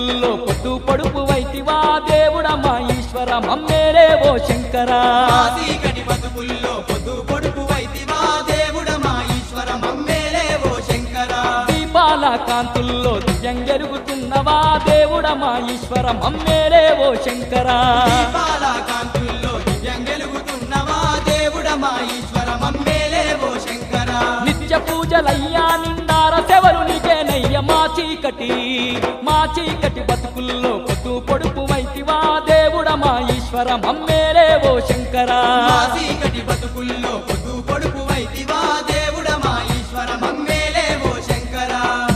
బతుకుల్లో పొద్దు పొడుపు వైతివా దేవుడ మా ఈశ్వర మమ్మేలే ఓ శంకరా చీకటి బతుకుల్లో పొద్దు పొడుపు వైతివా దేవుడ మా ఈశ్వర మమ్మేలే ఓ శంకర దీపాల కాంతుల్లో దివ్యం జరుగుతున్నవా దేవుడ మా ఈశ్వర మమ్మేలే ఓ శంకరా దీపాల కాంతుల్లో దివ్యం వెలుగుతున్నవా దేవుడ మా ఈశ్వర మమ్మేలే ఓ శంకర నిత్య పూజలయ్యా నిండార సెవరు నీకేనయ్య మా చీకటి మా చీకటి బతుకుల్లో పొద్దు పొడుపు వైతివా దేవుడ మా ఈశ్వర మమ్మేలే ఓ శంకరా మా చీకటి బతుకుల్లో పొద్దు పొడుపు వైతివా దేవుడ మా ఈశ్వర మమ్మేలే ఓ శంకర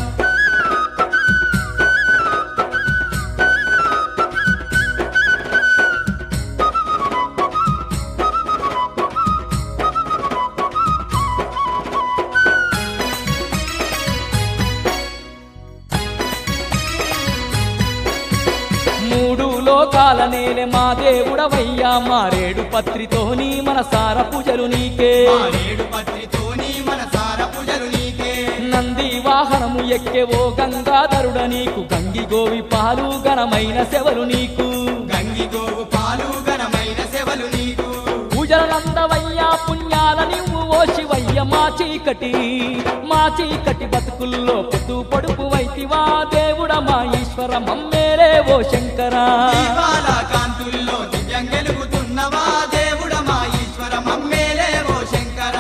మూడు లోకాల నేలే మా దేవుడవయ్యా మారేడు పత్రితోని మన సార పూజలు నీకే మా నేడు పత్రితోని మన సార పూజలు నీకే నంది వాహనము ఎక్కే ఓ గంగాధరుడ నీకు గంగి గోవి పాలు ఘనమైన సెవలు నీకు గంగి గోవు పాలు ఘనమైన సెవలు నీకు పూజలందవయ్యా పుణ్యాల నీవు ఓ శివయ్య మా చీకటి మా చీకటి బతుకుల్లో పొద్దు పొడుపు వైతివా దేవుడ మా ఈశ్వర మమ్మేలే ఓ శంకరా దీపాల కాంతుల్లో దివ్యం వెలుగుతున్నవా దేవుడ మా ఈశ్వర మమ్మేలే ఓ శంకర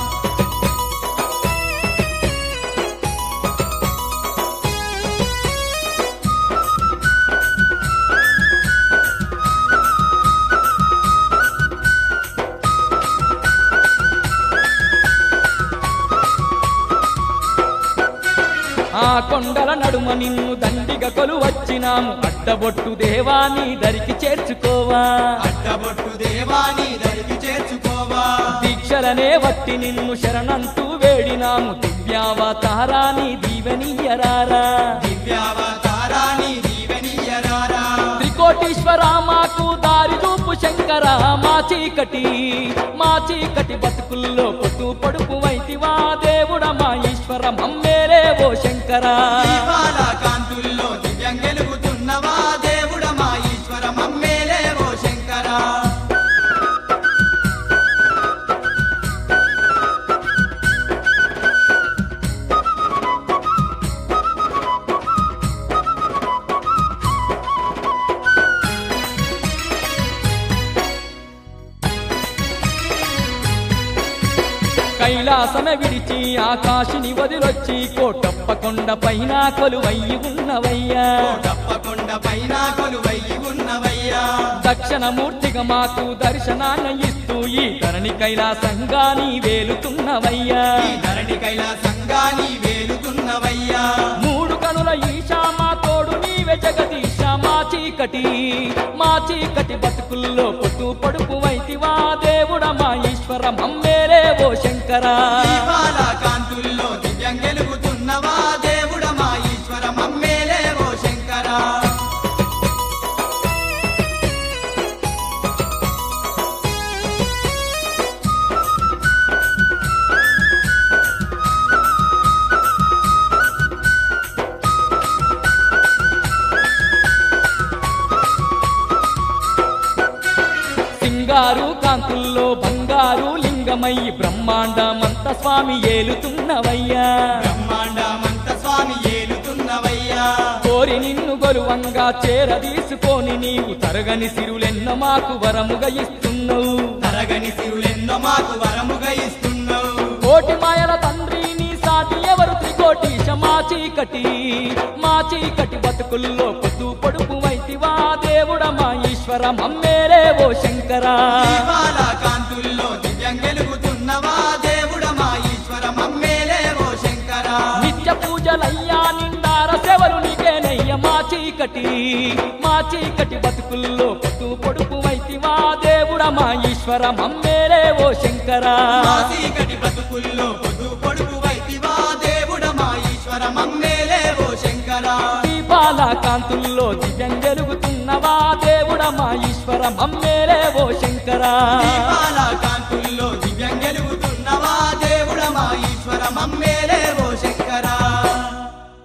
ఆ కొండల నడుమ నిన్ను దండిగా కొలు వచ్చినాము అడ్డబొట్టు దేవాని దరికి చేర్చుకోవా అడ్డబొట్టు దేవాని దరికి చేర్చుకోవా దీక్షలనే వట్టి నిన్ను శరణంటూ వేడినాము దివ్యావతారాని దీవెనియరారా దివ్యావతారాని దీవెనీయరారా త్రికోటీశ్వర మాకు దారి చూపు శంకర మా చీకటి మా చీకటి బతుకుల్లో పొద్దు పొడుపు వైతివా దేవుడ మా ఈశ్వర మమ్మేలే ఓ శంకరా దీపాల కాంతుల్లో దివ్యం వెలుగుతున్నవా దేవుడ మా ఈశ్వర మమ్మేలే ఓ శంకర కైలాసమే విడిచి ఆకాశిని వదిలొచ్చి కోటప్ప కొండ పైన కొలువయ్యి ఉన్నవయ్యా తప్పకొండ పైన కొలువయ్యి ఉన్నవయ్యా దక్షిణమూర్తిగా మాకు దర్శనాన్ని ఇస్తూ ఈ ధరణి కైలాసంగా నీ వేలుతున్నవయ్యా ఈ ధరణి కైలాసంగా నీ వేలుతున్నవయ్యా మూడు కనుల ఈశా మా తోడు నీవే జగదీశ మా చీకటి మా చీకటి బతుకుల్లో పొద్దు పొడుపు వైతివా దేవుడ మా ఈశ్వర మమ్మేలే ఓ శంకరా దీపాల కాంతుల్లో దివ్యం వెలుగుతున్నవా దేవుడ మా ఈశ్వర మమ్మేలే ఓ శంకర సింగారు కాంతుల్లో బంగారు లింగమయ్యి బ్రహ్మాండమంత స్వామి ఏలుతున్నవయ్యా బ్రహ్మాండమంత స్వామి ఏలుతున్నవయ్యా కోరి నిన్ను గొలువంగా చేరదీసుకొని నీవు తరగని సిరులెన్న మాకు వరముగా ఇస్తున్నావు తరగని సిరులెన్నో మాకు వరముగా ఇస్తున్నావు కోటి మాయల తండ్రి నీ సాటి ఎవరు త్రికోటీశ మా చీకటి మా చీకటి బతుకుల్లో పొద్దు పొడుపు వైతివా దేవుడ మా ఈశ్వర మమ్మేరే ఓ శంకరా దీపాల కాంతుల్లో దివ్యం వెలుగుతున్నవా దేవుడ మా ఈశ్వర మమ్మేలే ఓ శంకర నిత్య పూజలయ్యా నిండార సెవరు నీకేనయ్య మా చీకటి మా చీకటి బతుకుల్లో పొద్దు పొడుపు వైతివా దేవుడ మా ఈశ్వర మమ్మేరే ఓ శంకరా మా చీకటి బతుకుల్లో పొద్దు పొడుపు వైతివా దేవుడ మా ఈశ్వర మమ్మేలే ఓ శంకర దీపాల కాంతుల్లో దివ్యం వెలుగుతున్నవా దేవుడ మా ఈశ్వర మమ్మేరే ఓ శంకరా దీపాల కాంతుల్లో దివ్యం వెలుగుతున్నవా దేవుడ మా ఈశ్వర మమ్మేలే